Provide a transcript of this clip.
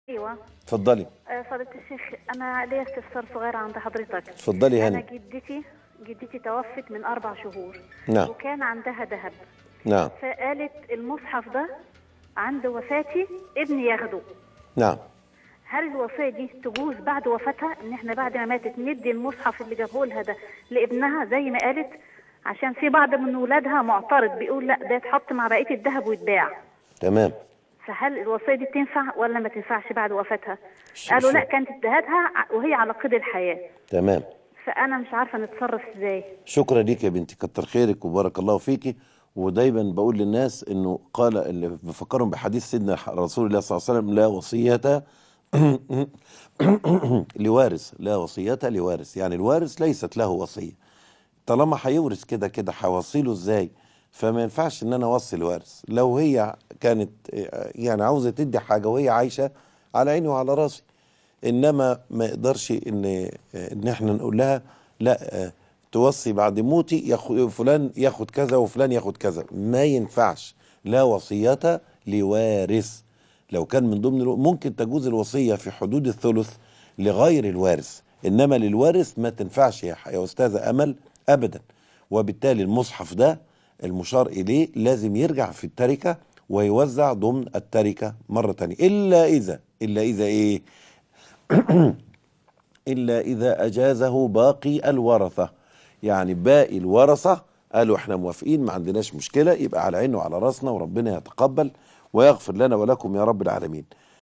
ايوه اتفضلي آه، فضيلة الشيخ انا ليا استفسار صغير عند حضرتك اتفضلي انا هاني جدتي جدتي توفت من اربع شهور نعم. وكان عندها ذهب نعم فقالت المصحف ده عند وفاتي ابني ياخده نعم هل الوصيه دي تجوز بعد وفاتها ان احنا بعد ما ماتت ندي المصحف اللي جابه لها ده لابنها زي ما قالت عشان في بعض من ولادها معترض بيقول لا ده يتحط مع بقيه الذهب ويتباع تمام فهل الوصيه دي تنفع ولا ما تنفعش بعد وفاتها؟ ش- قالوا ش- لا كانت ادهتها وهي على قيد الحياه تمام فانا مش عارفه نتصرف ازاي شكرا ليك يا بنتي كتر خيرك وبارك الله فيكي ودايما بقول للناس انه قال اللي بفكرهم بحديث سيدنا رسول الله صلى الله عليه وسلم لا وصية لوارث لا وصية لوارث يعني الوارث ليست له وصية طالما هيورث كده كده هوصيله ازاي فما ينفعش ان انا اوصي الوارث لو هي كانت آه، يعني عاوزه تدي حاجه وهي عايشه على عيني وعلى راسي انما ما يقدرش ان آه، ان احنا نقول لها لا آه، توصي بعد موتي ياخد فلان ياخد كذا وفلان ياخد كذا ما ينفعش لا وصية لوارث لو كان من ضمن الو... ممكن تجوز الوصية في حدود الثلث لغير الوارث انما للوارث ما تنفعش يا, يا استاذة امل ابدا وبالتالي المصحف ده المشار اليه لازم يرجع في التركة ويوزع ضمن التركة مرة تانية الا اذا الا اذا ايه إلا إذا أجازه باقي الورثة يعني باقي الورثة قالوا احنا موافقين ما عندناش مشكلة يبقى على عينه وعلى راسنا وربنا يتقبل ويغفر لنا ولكم يا رب العالمين